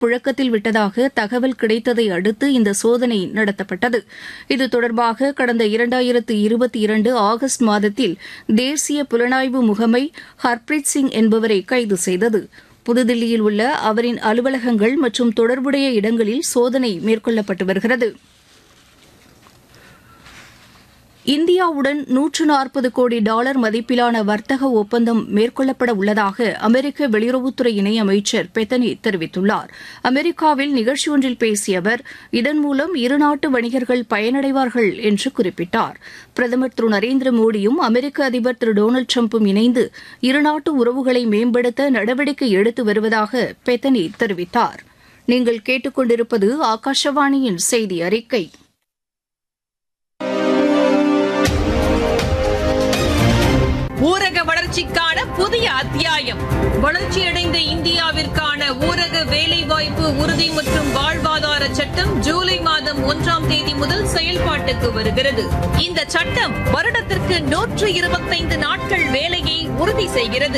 புழக்கத்தில் விட்டதாக தகவல் கிடைத்ததை அடுத்து இந்த சோதனை நடத்தப்பட்டது இது தொடர்பாக கடந்த இரண்டாயிரத்து இருபத்தி இரண்டு ஆகஸ்ட் மாதத்தில் தேசிய புலனாய்வு முகமை ஹர்பிரீத் சிங் என்பவரை கைது செய்தது புதுதில்லியில் உள்ள அவரின் அலுவலகங்கள் மற்றும் தொடர்புடைய இடங்களில் சோதனை மேற்கொள்ளப்பட்டு வருகிறது இந்தியாவுடன் நூற்று நாற்பது கோடி டாலர் மதிப்பிலான வர்த்தக ஒப்பந்தம் மேற்கொள்ளப்பட உள்ளதாக அமெரிக்க வெளியுறவுத்துறை இணையமைச்சர் பெத்தனி தெரிவித்துள்ளார் அமெரிக்காவில் நிகழ்ச்சி ஒன்றில் பேசிய அவர் இதன் மூலம் இருநாட்டு வணிகர்கள் பயனடைவார்கள் என்று குறிப்பிட்டார் பிரதமர் திரு நரேந்திர மோடியும் அமெரிக்க அதிபர் திரு டொனால்டு டிரம்பும் இணைந்து இருநாட்டு உறவுகளை மேம்படுத்த நடவடிக்கை எடுத்து வருவதாக பெத்தனி தெரிவித்தார் நீங்கள் கேட்டுக்கொண்டிருப்பது ஆகாஷவாணியின் செய்தி அறிக்கை ஊரக வளர்ச்சிக்கான புதிய அத்தியாயம் வளர்ச்சியடைந்த இந்தியாவிற்கான ஊரக வேலைவாய்ப்பு உறுதி மற்றும் வாழ்வாதார சட்டம் ஜூலை மாதம் ஒன்றாம் தேதி முதல் செயல்பாட்டுக்கு வருகிறது இந்த சட்டம் வருடத்திற்கு நூற்று இருபத்தைந்து நாட்கள் வேலையை உறுதி செய்கிறது